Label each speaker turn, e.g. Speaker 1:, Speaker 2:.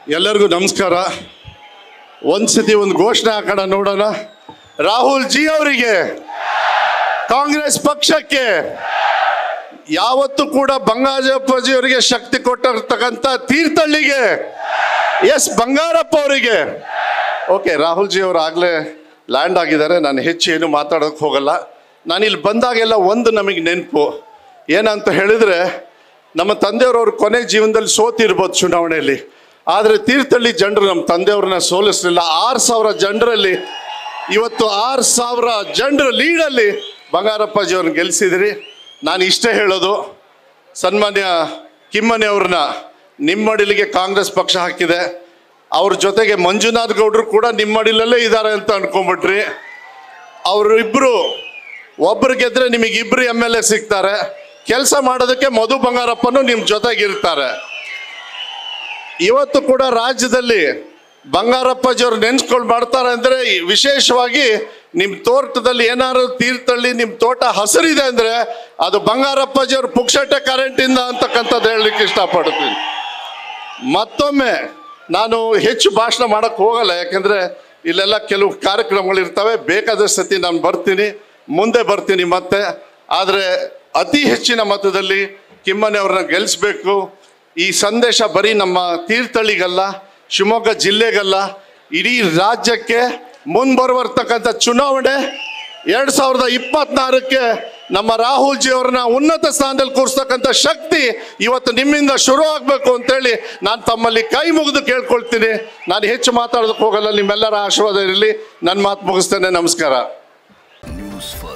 Speaker 1: ಎಲ್ಲರಿಗೂ ನಮಸ್ಕಾರ ಒಂದ್ಸತಿ ಒಂದು ಘೋಷಣೆ ಹಾಕೋಣ ನೋಡೋಣ ರಾಹುಲ್ ಜಿ ಅವರಿಗೆ ಕಾಂಗ್ರೆಸ್ ಪಕ್ಷಕ್ಕೆ ಯಾವತ್ತೂ ಕೂಡ ಬಂಗಾಜಪ್ಪಾಜಿ ಅವರಿಗೆ ಶಕ್ತಿ ಕೊಟ್ಟಿರ್ತಕ್ಕಂಥ ತೀರ್ಥಹಳ್ಳಿಗೆ ಎಸ್ ಬಂಗಾರಪ್ಪ ಅವರಿಗೆ ಓಕೆ ರಾಹುಲ್ ಜಿ ಅವರು ಆಗಲೇ ಲ್ಯಾಂಡ್ ಆಗಿದ್ದಾರೆ ನಾನು ಹೆಚ್ಚು ಏನು ಮಾತಾಡೋಕೆ ಹೋಗಲ್ಲ ನಾನು ಇಲ್ಲಿ ಬಂದಾಗೆಲ್ಲ ಒಂದು ನಮಗೆ ನೆನಪು ಏನಂತ ಹೇಳಿದ್ರೆ ನಮ್ಮ ತಂದೆಯವರು ಕೊನೆ ಜೀವನದಲ್ಲಿ ಸೋತಿರ್ಬೋದು ಚುನಾವಣೆಯಲ್ಲಿ ಆದರೆ ತೀರ್ಥಹಳ್ಳಿ ಜನರು ನಮ್ಮ ತಂದೆಯವ್ರನ್ನ ಸೋಲಿಸಲಿಲ್ಲ ಆರು ಸಾವಿರ ಜನರಲ್ಲಿ ಇವತ್ತು ಆರು ಸಾವಿರ ಜನರ ಲೀಡಲ್ಲಿ ಬಂಗಾರಪ್ಪಾಜಿ ಅವ್ರನ್ನ ಗೆಲ್ಲಿಸಿದಿರಿ ನಾನು ಇಷ್ಟೇ ಹೇಳೋದು ಸನ್ಮಾನ್ಯ ಕಿಮ್ಮನೆ ಅವ್ರನ್ನ ನಿಮ್ಮಡಿಲಿಗೆ ಕಾಂಗ್ರೆಸ್ ಪಕ್ಷ ಹಾಕಿದೆ ಅವ್ರ ಜೊತೆಗೆ ಮಂಜುನಾಥ್ ಗೌಡ್ರು ಕೂಡ ನಿಮ್ಮಡಿಲಲ್ಲೇ ಇದ್ದಾರೆ ಅಂತ ಅನ್ಕೊಂಬಿಟ್ರಿ ಅವರಿಬ್ಬರು ಒಬ್ರು ಗೆದ್ರೆ ನಿಮಗೆ ಇಬ್ರು ಎಮ್ ಎಲ್ ಎ ಸಿಗ್ತಾರೆ ಕೆಲಸ ಮಾಡೋದಕ್ಕೆ ಮಧು ಬಂಗಾರಪ್ಪನು ನಿಮ್ಮ ಜೊತೆಗಿರ್ತಾರೆ ಇವತ್ತು ಕೂಡ ರಾಜ್ಯದಲ್ಲಿ ಬಂಗಾರಪ್ಪಾಜಿಯವ್ರು ನೆನ್ಸ್ಕೊಂಡು ಮಾಡ್ತಾರೆ ಅಂದರೆ ವಿಶೇಷವಾಗಿ ನಿಮ್ಮ ತೋಟದಲ್ಲಿ ಏನಾದ್ರು ತೀರ್ಥಹಳ್ಳಿ ನಿಮ್ಮ ತೋಟ ಹಸಿರಿದೆ ಅಂದರೆ ಅದು ಬಂಗಾರಪ್ಪಾಜಿಯವ್ರ ಪುಕ್ಷಟೆ ಕರೆಂಟಿಂದ ಅಂತಕ್ಕಂಥದ್ದು ಹೇಳಲಿಕ್ಕೆ ಇಷ್ಟಪಡ್ತೀನಿ ಮತ್ತೊಮ್ಮೆ ನಾನು ಹೆಚ್ಚು ಭಾಷಣ ಮಾಡೋಕ್ಕೆ ಹೋಗಲ್ಲ ಯಾಕೆಂದರೆ ಇಲ್ಲೆಲ್ಲ ಕೆಲವು ಕಾರ್ಯಕ್ರಮಗಳಿರ್ತವೆ ಬೇಕಾದಷ್ಟು ಸತಿ ನಾನು ಬರ್ತೀನಿ ಮುಂದೆ ಬರ್ತೀನಿ ಮತ್ತೆ ಆದರೆ ಅತಿ ಹೆಚ್ಚಿನ ಮತದಲ್ಲಿ ಕಿಮ್ಮನೆ ಅವ್ರನ್ನ ಗೆಲ್ಲಿಸ್ಬೇಕು ಈ ಸಂದೇಶ ಬರೀ ನಮ್ಮ ತೀರ್ಥಹಳ್ಳಿಗಲ್ಲ ಶಿವಮೊಗ್ಗ ಜಿಲ್ಲೆಗಲ್ಲ ಇಡೀ ರಾಜ್ಯಕ್ಕೆ ಮುಂಬರುವರ್ತಕ್ಕಂಥ ಚುನಾವಣೆ ಎರಡು ಸಾವಿರದ ಇಪ್ಪತ್ನಾಲ್ಕಕ್ಕೆ ನಮ್ಮ ರಾಹುಲ್ ಜಿ ಅವ್ರನ್ನ ಉನ್ನತ ಸ್ಥಾನದಲ್ಲಿ ಕೂರಿಸ್ತಕ್ಕಂಥ ಶಕ್ತಿ ಇವತ್ತು ನಿಮ್ಮಿಂದ ಶುರು ಆಗಬೇಕು ಅಂತೇಳಿ ನಾನು ತಮ್ಮಲ್ಲಿ ಕೈ ಮುಗಿದು ಕೇಳ್ಕೊಳ್ತೀನಿ ನಾನು ಹೆಚ್ಚು ಮಾತಾಡೋದಕ್ಕೆ ಹೋಗಲ್ಲ ನಿಮ್ಮೆಲ್ಲರ ಆಶೀರ್ವಾದ ಇರಲಿ ನನ್ನ ಮಾತು ಮುಗಿಸ್ತೇನೆ ನಮಸ್ಕಾರ
Speaker 2: ನ್ಯೂಸ್